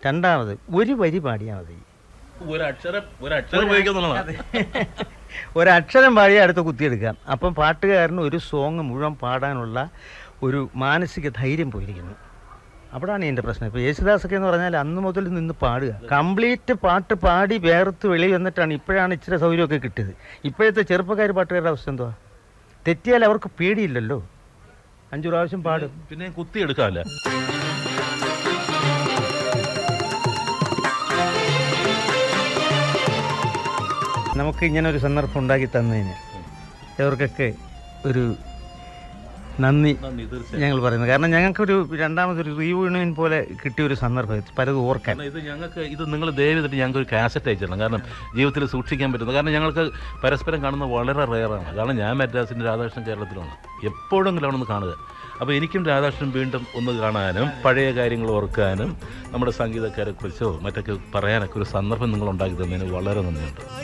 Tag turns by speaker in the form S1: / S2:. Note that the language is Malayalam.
S1: രണ്ടാമത് ഒരു വരി പാടിയാൽ മതി
S2: ഒരക്ഷരം ഒരക്ഷരം ഉപയോഗിക്കുന്നുള്ളതാണ്
S1: ഒരക്ഷരം പാടിയാൽ അടുത്ത് കുത്തിയെടുക്കാം അപ്പം പാട്ടുകാരന് ഒരു സോങ് മുഴുവൻ പാടാനുള്ള ഒരു മാനസിക ധൈര്യം പോയിരിക്കുന്നു അവിടാണ് എൻ്റെ പ്രശ്നം ഇപ്പോൾ യേശുദാസൊക്കെ എന്ന് പറഞ്ഞാൽ അന്ന് മുതൽ നിന്ന് പാടുക കംപ്ലീറ്റ് പാട്ട് പാടി വേർത്ത് വെളി വന്നിട്ടാണ് ഇപ്പോഴാണ് ഇച്ചിരി സൗകര്യമൊക്കെ കിട്ടിയത് ഇപ്പോഴത്തെ ചെറുപ്പക്കാർ പാട്ടുകാരുടെ അവസ്ഥ എന്തുവാ തെറ്റിയാൽ അവർക്ക് പേടിയില്ലല്ലോ അഞ്ചു പ്രാവശ്യം പാടും
S2: പിന്നെ കുത്തി എടുക്കാമല്ല
S1: നമുക്ക് ഇങ്ങനെ ഒരു സന്ദർഭം ഉണ്ടാക്കി തന്നതിന് ഇവർക്കൊക്കെ ഒരു നന്ദി
S2: നന്ദി തീർച്ചയായും
S1: ഞങ്ങൾ പറയുന്നത് കാരണം ഞങ്ങൾക്കൊരു രണ്ടാമതൊരു റീയൂണിയൻ പോലെ കിട്ടിയ ഒരു സന്ദർഭം പലതും ഓർക്കാൻ
S2: കാരണം ഇത് ഞങ്ങൾക്ക് ഇത് നിങ്ങൾ ദയവിതിട്ട് ഞങ്ങൾക്ക് ഒരു കാസറ്റ് അയച്ചിടണം കാരണം ജീവിതത്തിൽ സൂക്ഷിക്കാൻ പറ്റുന്നത് കാരണം ഞങ്ങൾക്ക് പരസ്പരം കാണുന്നത് വളരെ റെയറാണ് കാരണം ഞാൻ മദ്രാസിൻ്റെ രാധാകൃഷ്ണൻ കേരളത്തിലാണ് എപ്പോഴെങ്കിലും അവിടെ ഒന്ന് കാണുക അപ്പോൾ എനിക്കും രാധാകൃഷ്ണൻ വീണ്ടും ഒന്ന് കാണാനും പഴയ കാര്യങ്ങൾ ഓർക്കാനും നമ്മുടെ സംഗീതക്കാരെ കുറിച്ചോ മറ്റൊക്കെ പറയാനൊക്കെ ഒരു സന്ദർഭം നിങ്ങൾ ഉണ്ടാക്കി തന്നതിന് വളരെ നന്ദിയുണ്ട്